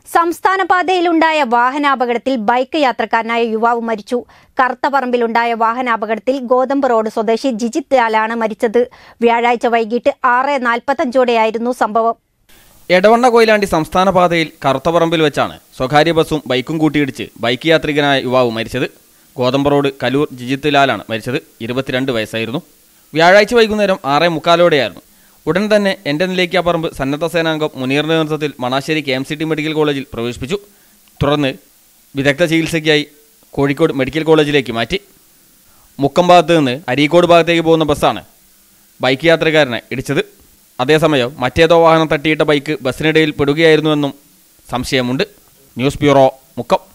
സംസ്ഥാന പാതയിലുണ്ടായ വാഹനാപകടത്തിൽ ബൈക്ക് യാത്രക്കാരനായ യുവാവ് മരിച്ചു കറുത്തപറമ്പിലുണ്ടായ വാഹനാപകടത്തിൽ ഗോതമ്പ് റോഡ് സ്വദേശി ജിജിത് ലാലാണ് മരിച്ചത് വ്യാഴാഴ്ച വൈകിട്ട് ആറ് നാൽപ്പത്തഞ്ചോടെയായിരുന്നു സംഭവം എടവണ്ണ കൊയിലാണ്ടി സംസ്ഥാന പാതയിൽ കറുത്തപറമ്പിൽ വെച്ചാണ് സ്വകാര്യ ബസ്സും ബൈക്കും കൂട്ടിയിടിച്ച് ബൈക്ക് യാത്രികനായ യുവാവ് മരിച്ചത് ഗോതമ്പ് റോഡ് കലൂർ ജിജിത്ത് ലാലാണ് മരിച്ചത് ഇരുപത്തിരണ്ട് വയസ്സായിരുന്നു വ്യാഴാഴ്ച വൈകുന്നേരം ആറേ മുക്കാലോടെയായിരുന്നു ഉടൻ തന്നെ എൻ്റെ നിലേക്ക് പറമ്പ് സന്നദ്ധ സേനാംഗം മുനീറിൻ്റെ നേതൃത്വത്തിൽ Manassery K M C T medical കോളേജിൽ പ്രവേശിപ്പിച്ചു തുടർന്ന് വിദഗ്ധ ചികിത്സയ്ക്കായി കോഴിക്കോട് മെഡിക്കൽ കോളേജിലേക്ക് മാറ്റി മുക്കം ഭാഗത്ത് നിന്ന് അരീക്കോട് ഭാഗത്തേക്ക് പോകുന്ന ബസ്സാണ് ബൈക്ക് യാത്രക്കാരനെ ഇടിച്ചത് അതേസമയം മറ്റേതോ വാഹനം തട്ടിയിട്ട ബൈക്ക് ബസ്സിനിടയിൽ പെടുകയായിരുന്നുവെന്നും സംശയമുണ്ട് ന്യൂസ് ബ്യൂറോ മുക്കം